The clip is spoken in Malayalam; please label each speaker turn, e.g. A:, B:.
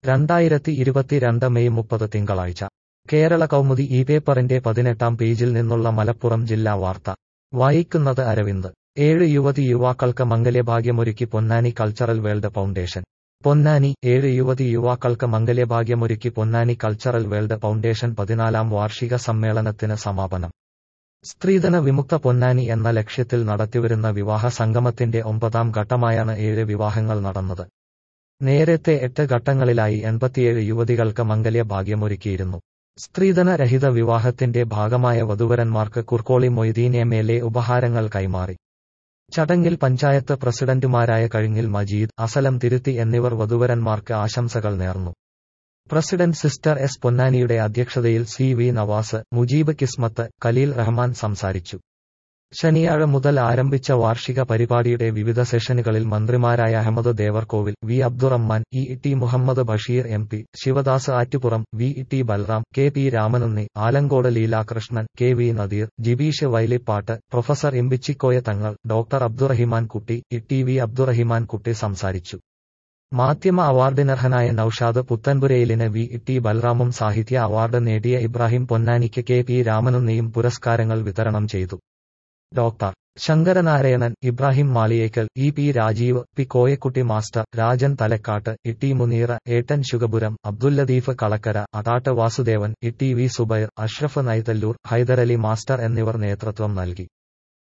A: രണ്ടായിരത്തി ഇരുപത്തിരണ്ട് മെയ് മുപ്പത് തിങ്കളാഴ്ച കേരള കൗമുദി ഈ പേപ്പറിന്റെ പതിനെട്ടാം പേജിൽ നിന്നുള്ള മലപ്പുറം ജില്ലാ വാർത്ത വായിക്കുന്നത് അരവിന്ദ് ഏഴ് യുവതി യുവാക്കൾക്ക് മംഗല്യഭാഗ്യമൊരുക്കി Ponnani cultural world foundation Ponnani ഏഴ് യുവതി യുവാക്കൾക്ക് മംഗല്യഭാഗ്യമൊരുക്കി പൊന്നാനി കൾച്ചറൽ വേൾഡ് ഫൗണ്ടേഷൻ പതിനാലാം വാർഷിക സമ്മേളനത്തിന് സമാപനം സ്ത്രീധന വിമുക്ത പൊന്നാനി എന്ന ലക്ഷ്യത്തിൽ നടത്തിവരുന്ന വിവാഹ സംഗമത്തിന്റെ ഒമ്പതാം ഘട്ടമായാണ് ഏഴ് വിവാഹങ്ങൾ നടന്നത് നേരത്തെ എട്ട് ഘട്ടങ്ങളിലായി എൺപത്തിയേഴ് യുവതികൾക്ക് മംഗല്യ ഭാഗ്യമൊരുക്കിയിരുന്നു സ്ത്രീധന രഹിത വിവാഹത്തിന്റെ ഭാഗമായ വധുവരന്മാർക്ക് Kurkoli Moideen M L A ഉപഹാരങ്ങൾ കൈമാറി ചടങ്ങിൽ പഞ്ചായത്ത് പ്രസിഡന്റുമാരായ കഴിഞ്ഞിൽ മജീദ് അസലം തിരുത്തി എന്നിവർ വധുവരന്മാർക്ക് ആശംസകൾ നേർന്നു പ്രസിഡന്റ് സിസ്റ്റർ എസ് പൊന്നാനിയുടെ അധ്യക്ഷതയിൽ സി വി നവാസ് മുജീബ് കിസ്മത്ത് ഖലീൽ റഹ്മാൻ സംസാരിച്ചു ശനിയാഴ്ച മുതൽ ആരംഭിച്ച വാർഷിക പരിപാടിയുടെ വിവിധ സെഷനുകളിൽ മന്ത്രിമാരായ Ahammed Devarkovil V Abdurahman E T Muhammed Basheer M P Sivadas Attupuram V T Balram K P Ramanunni Alankode Leelakrishnan K V Nadeer Jibeesh Vailippattu professor Imbichikoya Thangal doctor Abdurahiman കുട്ടി E T V Abdurahiman Kutty സംസാരിച്ചു മാധ്യമ അവാർഡിനർഹനായ നൌഷാദ് പുത്തൻപുരയിലിന് വി ടി ബൽറാമും സാഹിത്യ അവാർഡ് നേടിയ ഇബ്രാഹിം പൊന്നാനിക്ക് കെ പി രാമനുണ്ണിയും പുരസ്കാരങ്ങൾ വിതരണം ചെയ്തു doctor Sankaranarayanan Ibrahim Maliyekkal E P Rajeev P Koyakutty master Rajan Thalakkad E T Muneera ഏട്ടൻ Sukapuram Abdullatheef Kalakkara Athatt Vasudevan E T V Subair Ashraf Naithalloor Hyderali master എന്നിവർ നേതൃത്വം നൽകി